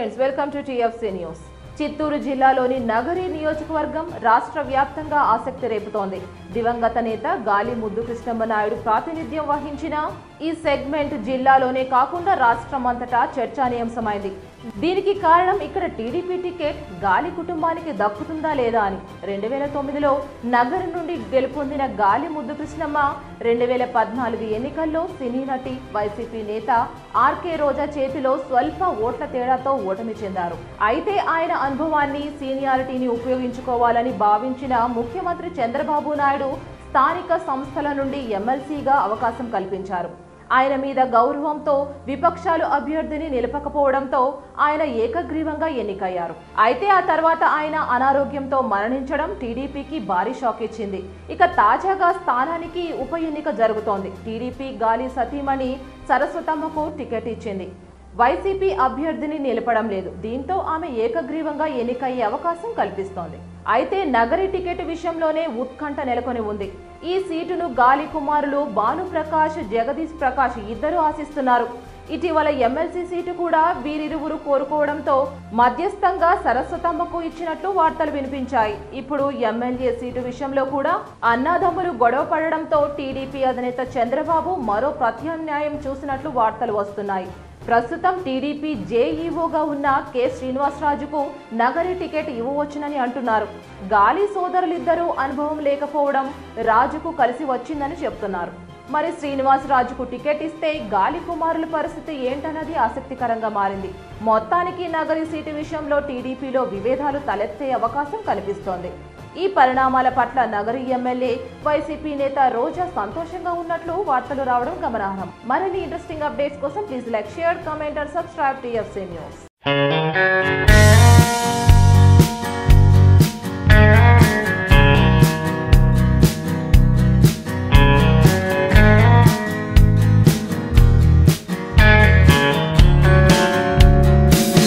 friends welcome to TFC news Chittoor జిల్లాలోని నగరి నియోజకవర్గం రాష్ట్ర వ్యాప్తంగా ఆసక్తి రేపుతోంది దివంగత నేత గాలి ముద్దు కృష్ణమ్మ నాయుడు ప్రాతినిధ్యం వహించిన ఈ సెగ్మెంట్ జిల్లాలోనే కాకుండా రాష్ట్రమంతటా చర్చానీయాంశమైంది దీనికి కారణం ఇక్కడ టీడీపీ టికెట్ గాలి కుటుంబానికి దక్కుతుందా లేదా అని రెండు వేల తొమ్మిదిలో నగరం నుండి గెలుపొందిన గాలి ముద్దు కృష్ణమ్మ రెండు వేల పద్నాలుగు ఎన్నికల్లో సినీ నటి వైసీపీ నేత ఆర్కే రోజా చేతిలో స్వల్ప ఓట్ల తేడాతో ఓటమి చెందారు అయితే ఆయన అనుభవాన్ని సీనియారిటీని ఉపయోగించుకోవాలని భావించిన ముఖ్యమంత్రి చంద్రబాబు నాయుడు స్థానిక సంస్థల నుండి ఎమ్మెల్సీగా అవకాశం కల్పించారు ఆయన మీద గౌరవంతో విపక్షాలు అభ్యర్థిని నిలపకపోవడంతో ఆయన ఏకగ్రీవంగా ఎన్నికయ్యారు అయితే ఆ తర్వాత ఆయన అనారోగ్యంతో మరణించడం టీడీపీకి భారీ షాక్ ఇచ్చింది ఇక తాజాగా స్థానానికి ఉప ఎన్నిక జరుగుతోంది టీడీపీ గాలి సతీమణి సరస్వతమ్మకు టికెట్ ఇచ్చింది వైసీపీ అభ్యర్థిని నిలపడం లేదు దీంతో ఆమె ఏకగ్రీవంగా ఎన్నికయ్యే అవకాశం కల్పిస్తోంది అయితే నగరి టికెట్ విషయంలోనే ఉత్కంఠ నెలకొని ఉంది ఈ సీటును గాలి కుమారులు భానుప్రకాష్ జగదీష్ ప్రకాష్ ఇద్దరు ఆశిస్తున్నారు ఇటీవల ఎమ్మెల్సీ సీటు కూడా వీరిరువురు కోరుకోవడంతో మధ్యస్థంగా సరస్వతమ్మకు ఇచ్చినట్లు వార్తలు వినిపించాయి ఇప్పుడు ఎమ్మెల్యే సీటు విషయంలో కూడా అన్నాదమ్ములు గొడవ పడడంతో టీడీపీ అధినేత చంద్రబాబు మరో ప్రత్యామ్నాయం చూసినట్లు వార్తలు వస్తున్నాయి ప్రస్తుతం టీడీపీ జేఈఓగా ఉన్న కె శ్రీనివాసరాజుకు నగరి టికెట్ ఇవ్వవచ్చునని అంటున్నారు గాలి సోదరులిద్దరూ అనుభవం లేకపోవడం రాజుకు కలిసి వచ్చిందని చెప్తున్నారు మరి శ్రీనివాసరాజుకు టికెట్ ఇస్తే గాలి కుమారుల పరిస్థితి ఏంటన్నది ఆసక్తికరంగా మారింది మొత్తానికి నగరి సీటు విషయంలో టీడీపీలో విభేదాలు తలెత్తే అవకాశం కనిపిస్తోంది ఈ పరిణామాల పట్ల నగరి ఎమ్మెల్యే వైసీపీ నేత రోజా సంతోషంగా ఉన్నట్లు వార్తలు రావడం గమనార్హం మరిన్ని ఇంట్రెస్టింగ్ అప్డేట్స్ కోసం please like share comment and subscribe to FC news